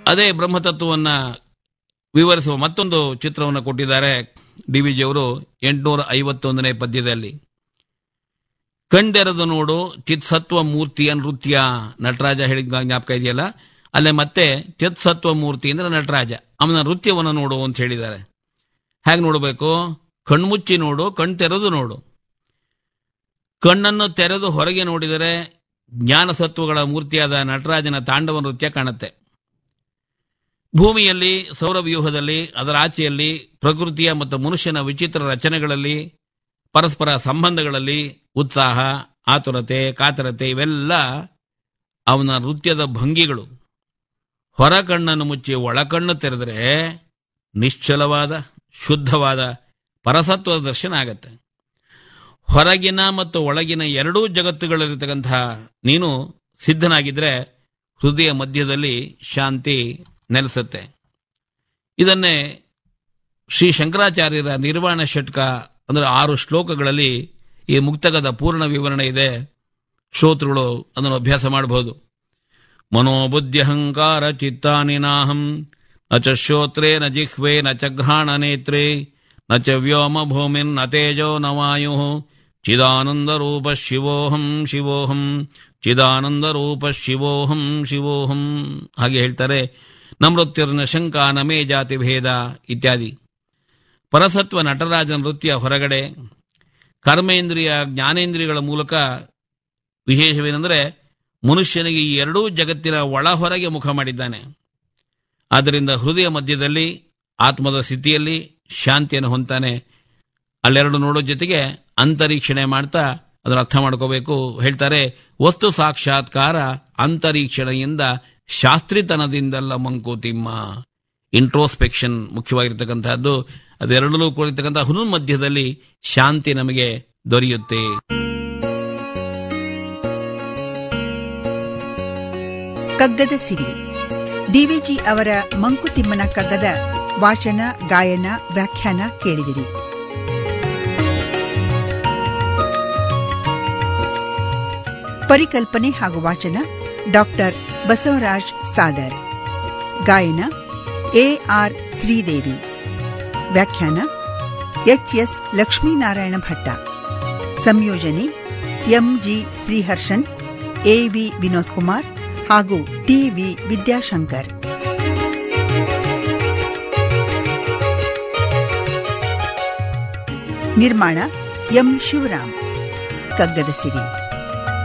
ಅದೇ ಬ್ರಹ್ಮತತ್ವವನ್ನ ವಿವರಿಸುವ ಮತ್ತೊಂದು ಚಿತ್ರವನ್ನು ಕೊಟ್ಟಿದ್ದಾರೆ ಡಿ ವಿ ಜಿಯವರು ಎಂಟುನೂರ ಐವತ್ತೊಂದನೇ ಪದ್ಯದಲ್ಲಿ ಕಂಡೆರೆದು ನೋಡು ಚಿತ್ಸತ್ವ ಮೂರ್ತಿಯ ನೃತ್ಯ ನಟರಾಜ ಹೇಳಿದ ಜ್ಞಾಪಕ ಇದೆಯಲ್ಲ ಅಲ್ಲೇ ಮತ್ತೆ ಚಿತ್ಸತ್ವ ಮೂರ್ತಿ ಅಂದ್ರೆ ನಟರಾಜ ಅವನ ನೃತ್ಯವನ್ನು ನೋಡು ಅಂತ ಹೇಳಿದ್ದಾರೆ ಹೇಗೆ ನೋಡಬೇಕು ಕಣ್ಮುಚ್ಚಿ ನೋಡು ಕಣ್ ತೆರೆದು ನೋಡು ಕಣ್ಣನ್ನು ತೆರೆದು ಹೊರಗೆ ನೋಡಿದರೆ ಜ್ಞಾನ ಸತ್ವಗಳ ಮೂರ್ತಿಯಾದ ನಟರಾಜನ ತಾಂಡವ ನೃತ್ಯ ಕಾಣುತ್ತೆ ಭೂಮಿಯಲ್ಲಿ ಸೌರವ್ಯೂಹದಲ್ಲಿ ಅದರ ಆಚೆಯಲ್ಲಿ ಪ್ರಕೃತಿಯ ಮತ್ತು ಮನುಷ್ಯನ ವಿಚಿತ್ರ ರಚನೆಗಳಲ್ಲಿ ಪರಸ್ಪರ ಸಂಬಂಧಗಳಲ್ಲಿ ಉತ್ಸಾಹ ಆತುರತೆ ಕಾತರತೆ ಇವೆಲ್ಲ ಅವನ ನೃತ್ಯದ ಭಂಗಿಗಳು ಹೊರ ಕಣ್ಣನ್ನು ಮುಚ್ಚಿ ಒಳಕಣ್ಣು ತೆರೆದರೆ ನಿಶ್ಚಲವಾದ ಶುದ್ಧವಾದ ಪರಸತ್ವದ ದರ್ಶನ ಆಗತ್ತೆ ಹೊರಗಿನ ಮತ್ತು ಒಳಗಿನ ಎರಡೂ ಜಗತ್ತುಗಳಲ್ಲಿರ್ತಕ್ಕಂತಹ ನೀನು ಸಿದ್ಧನಾಗಿದ್ರೆ ಹೃದಯ ಮಧ್ಯದಲ್ಲಿ ಶಾಂತಿ ನೆಲೆಸುತ್ತೆ ಇದನ್ನೇ ಶ್ರೀ ಶಂಕರಾಚಾರ್ಯರ ನಿರ್ವಾಣ ಷಟ್ಕ ಅಂದ್ರೆ ಆರು ಶ್ಲೋಕಗಳಲ್ಲಿ ಈ ಮುಕ್ತಕದ ಪೂರ್ಣ ವಿವರಣೆ ಇದೆ ಶ್ರೋತೃಗಳು ಅದನ್ನು ಅಭ್ಯಾಸ ಮಾಡಬಹುದು ಮನೋಬುದ್ಧ್ಯಹಂಕಾರ ಚಿತ್ತಾನಿ ನಾಹಂ ನ ಚ ಶ್ರೋತ್ರೇ ನ ಜಿಹ್ವೆ ನ ಚ ಘ್ರಾಣ ನೇತ್ರೇ ನ ಚ ವ್ಯೋಮ ಭೂಮಿನ್ ನ ತೇಜೋ ನ ವಾಯು ಚಿದಾನಂದ ರೂಪ ಶಿವೋಹಂ ಶಿವೋಹಂ ಚಿದಾನಂದ ರೂಪ ಶಿವೋಹಂ ಶಿವೋಹಂ ಹಾಗೆ ಹೇಳ್ತಾರೆ ನಮೃತ್ಯುರ್ನ ಶಂಕ ನಮೇ ಜಾತಿ ಭೇದ ಇತ್ಯಾದಿ ಪರಸತ್ವ ನಟರಾಜ ನೃತ್ಯ ಹೊರಗಡೆ ಕರ್ಮೇಂದ್ರಿಯ ಜ್ಞಾನೇಂದ್ರಿಯಗಳ ಮೂಲಕ ವಿಶೇಷವೇನೆಂದರೆ ಮನುಷ್ಯನಿಗೆ ಈ ಎರಡೂ ಜಗತ್ತಿನ ಒಳ ಹೊರಗೆ ಮುಖ ಮಾಡಿದ್ದಾನೆ ಆದ್ದರಿಂದ ಹೃದಯ ಮಧ್ಯದಲ್ಲಿ ಆತ್ಮದ ಸ್ಥಿತಿಯಲ್ಲಿ ಶಾಂತಿಯನ್ನು ಹೊಂತಾನೆ ಅಲ್ಲೆರಡು ನೋಡೋ ಜೊತೆಗೆ ಅಂತರೀಕ್ಷಣೆ ಮಾಡ್ತಾ ಅದರ ಅರ್ಥ ಮಾಡ್ಕೋಬೇಕು ಹೇಳ್ತಾರೆ ವಸ್ತು ಸಾಕ್ಷಾತ್ಕಾರ ಅಂತರೀಕ್ಷಣೆಯಿಂದ ಶಾಸ್ತ್ರಿತನದಿಂದಲ್ಲ ಮಂಕುತಿಮ್ಮ ಇಂಟ್ರೋಸ್ಪೆಕ್ಷನ್ ಮುಖ್ಯವಾಗಿರ್ತಕ್ಕಂತಹದ್ದು ಅದೆರಡಲ್ಲೂ ಕೂಡಿರ್ತಕ್ಕಂಥ ಹುನು ಮಧ್ಯದಲ್ಲಿ ಶಾಂತಿ ನಮಗೆ ದೊರೆಯುತ್ತೆ ಕಗ್ಗದ ಸಿರಿ ಡಿವಿಜಿ ಅವರ ಮಂಕುತಿಮ್ಮನ ಕಗ್ಗದ ವಾಚನ ಗಾಯನ ವ್ಯಾಖ್ಯಾನ ಕೇಳಿದಿರಿ ಪರಿಕಲ್ಪನೆ ಹಾಗೂ ವಾಚನ ಡಾಕ್ಟರ್ ಬಸವರಾಜ್ ಸಾದರ್ ಗಾಯನ ಎ ಆರ್ ಶ್ರೀದೇವಿ ವ್ಯಾಖ್ಯಾನ ಎಚ್ ಎಸ್ ಲಕ್ಷ್ಮೀನಾರಾಯಣ ಭಟ್ಟ ಸಂಯೋಜನೆ ಎಂಜಿ ಶ್ರೀಹರ್ಷನ್ ಎವಿ ವಿನೋದ್ ಕುಮಾರ್ ಹಾಗೂ ಟಿವಿ ವಿದ್ಯಾಶಂಕರ್ ನಿರ್ಮಾಣ ಎಂ ಶಿವರಾಮ್ ಕಗ್ಗದ ಸಿರಿ